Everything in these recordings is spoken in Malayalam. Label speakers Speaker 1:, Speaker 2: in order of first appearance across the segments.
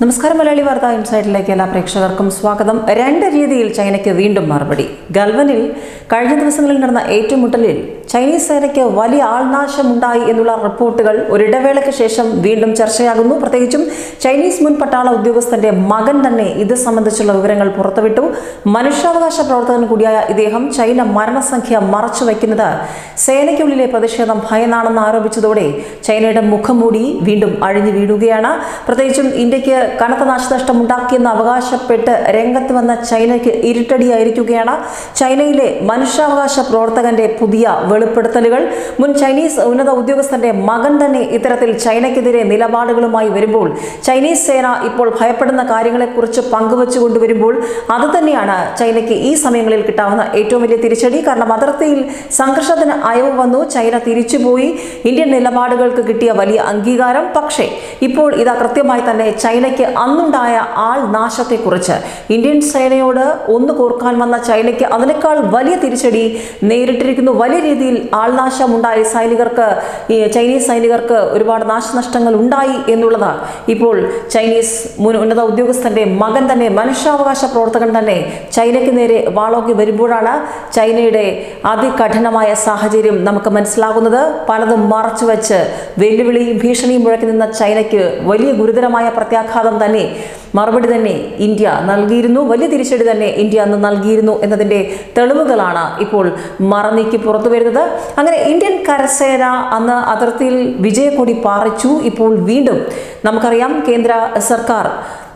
Speaker 1: നമസ്കാരം മലയാളി വാർത്ത ഇൻസൈറ്റിലേക്ക് എല്ലാ പ്രേക്ഷകർക്കും സ്വാഗതം രണ്ട് രീതിയിൽ ചൈനയ്ക്ക് വീണ്ടും മറുപടി ഗൽവനിൽ കഴിഞ്ഞ ദിവസങ്ങളിൽ നടന്ന ഏറ്റുമുട്ടലിൽ ചൈനീസ് സേനയ്ക്ക് വലിയ ആൾനാശമുണ്ടായി എന്നുള്ള റിപ്പോർട്ടുകൾ ഒരിടവേളയ്ക്ക് ശേഷം വീണ്ടും ചർച്ചയാകുന്നു പ്രത്യേകിച്ചും ചൈനീസ് മുൻ പട്ടാള ഉദ്യോഗസ്ഥന്റെ മകൻ തന്നെ ഇത് സംബന്ധിച്ചുള്ള വിവരങ്ങൾ പുറത്തുവിട്ടു മനുഷ്യാവകാശ പ്രവർത്തകൻ കൂടിയായ ഇദ്ദേഹം ചൈന മരണസംഖ്യ മറച്ചുവെക്കുന്നത് സേനയ്ക്കുള്ളിലെ പ്രതിഷേധം ഭയന്നാണെന്ന് ആരോപിച്ചതോടെ ചൈനയുടെ മുഖംമൂടി വീണ്ടും അഴിഞ്ഞു വീഴുകയാണ് പ്രത്യേകിച്ചും ഇന്ത്യക്ക് കനത്ത നാശനഷ്ടം ഉണ്ടാക്കിയെന്ന് അവകാശപ്പെട്ട് രംഗത്ത് വന്ന ചൈനയ്ക്ക് ഇരുട്ടടിയായിരിക്കുകയാണ് ചൈനയിലെ മനുഷ്യാവകാശ പ്രവർത്തകന്റെ പുതിയ വെളിപ്പെടുത്തലുകൾ മുൻ ചൈനീസ് ഉന്നത ഉദ്യോഗസ്ഥന്റെ മകൻ തന്നെ ഇത്തരത്തിൽ ചൈനയ്ക്കെതിരെ നിലപാടുകളുമായി വരുമ്പോൾ ചൈനീസ് സേന ഇപ്പോൾ ഭയപ്പെടുന്ന കാര്യങ്ങളെക്കുറിച്ച് പങ്കുവച്ചു കൊണ്ടുവരുമ്പോൾ അത് തന്നെയാണ് ചൈനയ്ക്ക് ഈ സമയങ്ങളിൽ കിട്ടാവുന്ന ഏറ്റവും വലിയ തിരിച്ചടി കാരണം അതിർത്തിയിൽ സംഘർഷത്തിന് അയവ് വന്നു ചൈന തിരിച്ചുപോയി ഇന്ത്യൻ നിലപാടുകൾക്ക് കിട്ടിയ വലിയ അംഗീകാരം പക്ഷേ ഇപ്പോൾ ഇതാ കൃത്യമായി തന്നെ ചൈനയ്ക്ക് അന്നുണ്ടായ ആൾ നാശത്തെക്കുറിച്ച് ഇന്ത്യൻ സേനയോട് ഒന്ന് കോർക്കാൻ വന്ന ചൈനയ്ക്ക് അതിനേക്കാൾ വലിയ തിരിച്ചടി നേരിട്ടിരിക്കുന്നു വലിയ രീതിയിൽ ആൾനാശമുണ്ടായി സൈനികർക്ക് ഈ ചൈനീസ് സൈനികർക്ക് ഒരുപാട് നാശനഷ്ടങ്ങൾ ഉണ്ടായി എന്നുള്ളത് ഇപ്പോൾ ചൈനീസ് മുൻ ഉന്നത ഉദ്യോഗസ്ഥന്റെ മകൻ തന്നെ മനുഷ്യാവകാശ പ്രവർത്തകൻ തന്നെ ചൈനയ്ക്ക് നേരെ വാളോക്കി വരുമ്പോഴാണ് ചൈനയുടെ അതികഠിനമായ സാഹചര്യം നമുക്ക് മനസ്സിലാകുന്നത് പലതും മറച്ചുവെച്ച് വെല്ലുവിളിയും ഭീഷണിയും മുഴക്കി നിന്ന ചൈനയ്ക്ക് വലിയ ഗുരുതരമായ പ്രത്യാഘാതം തന്നെ മറുപടി തന്നെ ഇന്ത്യ നൽകിയിരുന്നു വലിയ തിരിച്ചടി തന്നെ ഇന്ത്യ അന്ന് നൽകിയിരുന്നു എന്നതിൻ്റെ തെളിവുകളാണ് ഇപ്പോൾ മറനീക്കി പുറത്തു വരുന്നത് അങ്ങനെ ഇന്ത്യൻ കരസേന അന്ന് അതിർത്തിയിൽ വിജയക്കൊടി പാറിച്ചു ഇപ്പോൾ വീണ്ടും നമുക്കറിയാം കേന്ദ്ര സർക്കാർ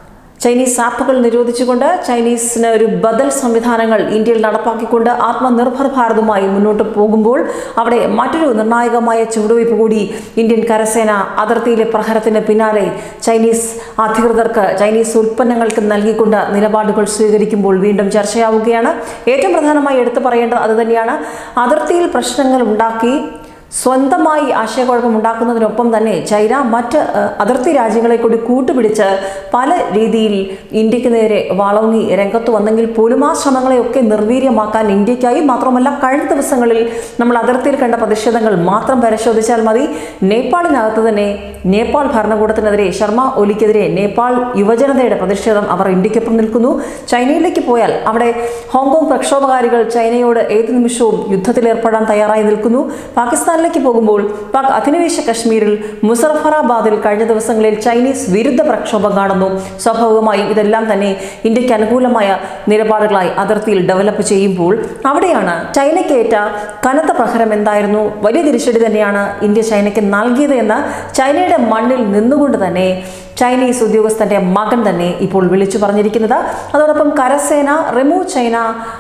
Speaker 1: ചൈനീസ് ആപ്പുകൾ നിരോധിച്ചുകൊണ്ട് ചൈനീസിന് ഒരു ബദൽ സംവിധാനങ്ങൾ ഇന്ത്യയിൽ നടപ്പാക്കിക്കൊണ്ട് ആത്മനിർഭർ ഭാരതുമായി മുന്നോട്ട് പോകുമ്പോൾ അവിടെ മറ്റൊരു നിർണായകമായ ചുവടുവയ്പ് കൂടി ഇന്ത്യൻ കരസേന അതിർത്തിയിലെ പ്രഹരത്തിന് പിന്നാലെ ചൈനീസ് അധികൃതർക്ക് ചൈനീസ് ഉൽപ്പന്നങ്ങൾക്ക് നൽകിക്കൊണ്ട് നിലപാടുകൾ സ്വീകരിക്കുമ്പോൾ വീണ്ടും ചർച്ചയാവുകയാണ് ഏറ്റവും പ്രധാനമായി എടുത്തു പറയേണ്ടത് അതുതന്നെയാണ് അതിർത്തിയിൽ പ്രശ്നങ്ങൾ ഉണ്ടാക്കി സ്വന്തമായി ആശയക്കുഴപ്പം ഉണ്ടാക്കുന്നതിനൊപ്പം തന്നെ ചൈന മറ്റ് ഏഹ്, അതിർത്തി രാജ്യങ്ങളെ കൂടി കൂട്ടുപിടിച്ച് പല രീതിയിൽ ഇന്ത്യക്ക് നേരെ വളങ്ങി രംഗത്ത് വന്നെങ്കിൽ പോലും ആ ശ്രമങ്ങളെയൊക്കെ നിർവീര്യമാക്കാൻ ഇന്ത്യക്കായി മാത്രമല്ല കഴിഞ്ഞ ദിവസങ്ങളിൽ നമ്മൾ അതിർത്തിയിൽ കണ്ട പ്രതിഷേധങ്ങൾ മാത്രം പരിശോധിച്ചാൽ മതി നേപ്പാളിനകത്ത് തന്നെ നേപ്പാൾ ഭരണകൂടത്തിനെതിരെ ശർമ്മ ഒലിക്കെതിരെ നേപ്പാൾ യുവജനതയുടെ പ്രതിഷേധം അവർ ഇന്ത്യക്കൊപ്പം നിൽക്കുന്നു ചൈനയിലേക്ക് പോയാൽ അവിടെ ഹോങ്കോങ് പ്രക്ഷോഭകാരികൾ ചൈനയോട് ഏത് നിമിഷവും യുദ്ധത്തിൽ ഏർപ്പെടാൻ തയ്യാറായി നിൽക്കുന്നു പാകിസ്ഥാനിലേക്ക് പോകുമ്പോൾ പാക് അധിനിവേശ കശ്മീരിൽ മുസഫറാബാദിൽ കഴിഞ്ഞ ദിവസങ്ങളിൽ ചൈനീസ് വിരുദ്ധ പ്രക്ഷോഭം കാണുന്നു സ്വാഭാവികമായും ഇതെല്ലാം തന്നെ ഇന്ത്യക്ക് അനുകൂലമായ നിലപാടുകളായി അതിർത്തിയിൽ ഡെവലപ്പ് ചെയ്യുമ്പോൾ അവിടെയാണ് ചൈനയ്ക്കേറ്റ കനത്ത പ്രഹരം എന്തായിരുന്നു വലിയ തിരിച്ചടി തന്നെയാണ് ഇന്ത്യ ചൈനയ്ക്ക് നൽകിയത് എന്ന് ചൈനയുടെ മണ്ണിൽ നിന്നുകൊണ്ട് തന്നെ ചൈനീസ് ഉദ്യോഗസ്ഥന്റെ മകൻ തന്നെ ഇപ്പോൾ വിളിച്ചു പറഞ്ഞിരിക്കുന്നത് അതോടൊപ്പം കരസേന റിമൂവ് ചൈന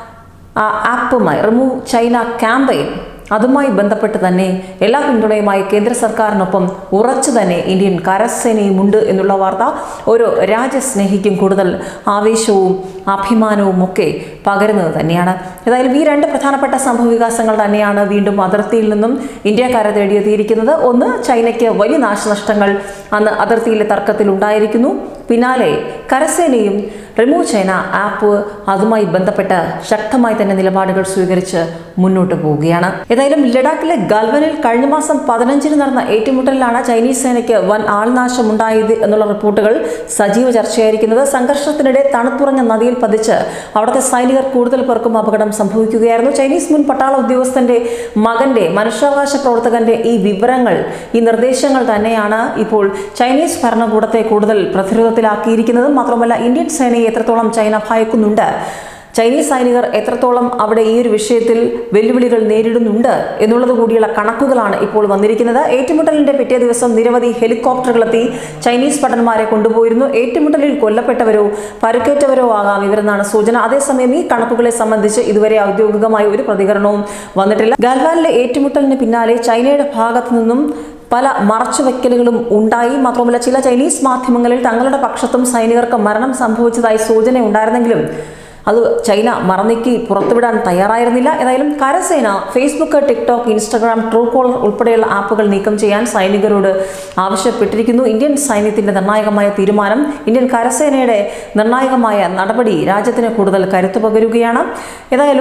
Speaker 1: ആ ആപ്പുമായി റിമൂവ് ചൈന ക്യാമ്പയിൻ അതുമായി ബന്ധപ്പെട്ട് തന്നെ എല്ലാ പിന്തുണയുമായി കേന്ദ്ര സർക്കാരിനൊപ്പം ഉറച്ചു തന്നെ ഇന്ത്യൻ കരസേനയും ഉണ്ട് എന്നുള്ള വാർത്ത ഓരോ രാജ്യസ്നേഹിക്കും കൂടുതൽ ആവേശവും അഭിമാനവും ഒക്കെ പകരുന്നത് തന്നെയാണ് ഏതായാലും ഈ രണ്ട് പ്രധാനപ്പെട്ട സംഭവ വികാസങ്ങൾ തന്നെയാണ് വീണ്ടും അതിർത്തിയിൽ നിന്നും ഇന്ത്യക്കാരെ തേടിയെത്തിയിരിക്കുന്നത് ഒന്ന് ചൈനയ്ക്ക് വലിയ നാശനഷ്ടങ്ങൾ അന്ന് അതിർത്തിയിലെ തർക്കത്തിൽ ഉണ്ടായിരിക്കുന്നു പിന്നാലെ കരസേനയും റിമൂവ് ചൈന ആപ്പ് അതുമായി ബന്ധപ്പെട്ട് ശക്തമായി തന്നെ നിലപാടുകൾ സ്വീകരിച്ച് മുന്നോട്ട് പോവുകയാണ് ഏതായാലും ലഡാക്കിലെ ഗൽവനിൽ കഴിഞ്ഞ മാസം പതിനഞ്ചിന് നടന്ന ഏറ്റുമുട്ടലിലാണ് ചൈനീസ് സേനയ്ക്ക് വൻ ആൾനാശം ഉണ്ടായത് എന്നുള്ള റിപ്പോർട്ടുകൾ സജീവ ചർച്ചയായിരിക്കുന്നത് സംഘർഷത്തിനിടെ തണുത്തുറഞ്ഞ നദിയിൽ പതിച്ച് അവിടുത്തെ സൈനികർ കൂടുതൽ പേർക്കും അപകടം സംഭവിക്കുകയായിരുന്നു ചൈനീസ് മുൻ പട്ടാള ഉദ്യോഗസ്ഥന്റെ മകന്റെ മനുഷ്യാവകാശ പ്രവർത്തകന്റെ ഈ വിവരങ്ങൾ ഈ നിർദ്ദേശങ്ങൾ തന്നെയാണ് ഇപ്പോൾ ചൈനീസ് ഭരണകൂടത്തെ കൂടുതൽ പ്രതിരോധത്തിലാക്കിയിരിക്കുന്നത് മാത്രമല്ല ഇന്ത്യൻ സേനയെ എത്രത്തോളം ചൈന ഭയക്കുന്നുണ്ട് ചൈനീസ് സൈനികർ എത്രത്തോളം അവിടെ ഈ ഒരു വിഷയത്തിൽ വെല്ലുവിളികൾ നേരിടുന്നുണ്ട് എന്നുള്ളത് കൂടിയുള്ള കണക്കുകളാണ് ഇപ്പോൾ വന്നിരിക്കുന്നത് ഏറ്റുമുട്ടലിന്റെ പിറ്റേ ദിവസം നിരവധി ഹെലികോപ്റ്ററുകളെത്തി ചൈനീസ് ഭടന്മാരെ കൊണ്ടുപോയിരുന്നു ഏറ്റുമുട്ടലിൽ കൊല്ലപ്പെട്ടവരോ പരുക്കേറ്റവരോ ആകാം ഇവരെന്നാണ് സൂചന അതേസമയം ഈ കണക്കുകളെ സംബന്ധിച്ച് ഇതുവരെ ഔദ്യോഗികമായ ഒരു പ്രതികരണവും വന്നിട്ടില്ല ഗൽവാനിലെ ഏറ്റുമുട്ടലിന് പിന്നാലെ ചൈനയുടെ ഭാഗത്തു നിന്നും പല മറച്ചുവെക്കലുകളും ഉണ്ടായി മാത്രമല്ല ചില ചൈനീസ് മാധ്യമങ്ങളിൽ തങ്ങളുടെ പക്ഷത്തും സൈനികർക്ക് മരണം സംഭവിച്ചതായി സൂചന ഉണ്ടായിരുന്നെങ്കിലും അത് ചൈന മറന്നീക്കി പുറത്തുവിടാൻ തയ്യാറായിരുന്നില്ല ഏതായാലും കരസേന Facebook TikTok Instagram Truecaller ഉൾപ്പെടെയുള്ള ആപ്പുകൾ നീക്കം ചെയ്യാൻ സൈനികരോട് ആവശ്യപ്പെട്ടിരിക്കുന്നു ഇന്ത്യൻ സൈന്യത്തിന്റെ നിർണായകമായ തീരുമാനം ഇന്ത്യൻ കരസേനയുടെ നിർണായകമായ നടപടി രാജ്യത്തിന് കൂടുതൽ കരുത്തു പകരുകയാണ് ഏതായാലും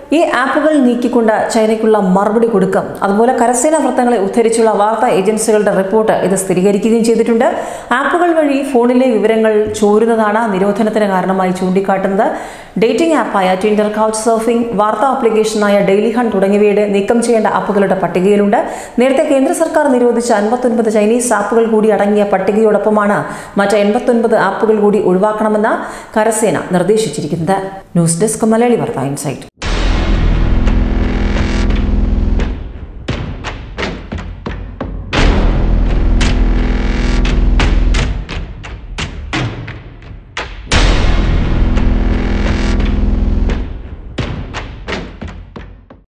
Speaker 1: ഈ ആപ്പുകൾ നീക്കിക്കൊണ്ട് ചൈനയ്ക്കുള്ള മറുപടി കൊടുക്കും അതുപോലെ കരസേനാ വൃത്തങ്ങളെ ഉദ്ധരിച്ചുള്ള വാർത്താ ഏജൻസികളുടെ റിപ്പോർട്ട് ഇത് സ്ഥിരീകരിക്കുകയും ചെയ്തിട്ടുണ്ട് ആപ്പുകൾ വഴി ഫോണിലെ വിവരങ്ങൾ ചോരുന്നതാണ് നിരോധനത്തിന് കാരണമായി ചൂണ്ടിക്കാട്ടുന്നത് ഡേറ്റിംഗ് ആപ്പായ ടിൻഡർ കൗച്ച് സർഫിംഗ് വാർത്താ ആപ്ലിക്കേഷനായ ഡെയിലി ഹൺ തുടങ്ങിയവയുടെ നീക്കം ചെയ്യേണ്ട ആപ്പുകളുടെ പട്ടികയിലുണ്ട് നേരത്തെ കേന്ദ്ര സർക്കാർ നിരോധിച്ച അൻപത്തൊൻപത് ചൈനീസ് ആപ്പുകൾ കൂടി അടങ്ങിയ പട്ടികയോടൊപ്പമാണ് മറ്റ് എൺപത്തൊൻപത് ആപ്പുകൾ കൂടി ഒഴിവാക്കണമെന്ന് കരസേന നിർദ്ദേശിച്ചിരിക്കുന്നത് ന്യൂസ് ഡെസ്ക് മലയാളി വാർത്ത ഇൻസൈറ്റ്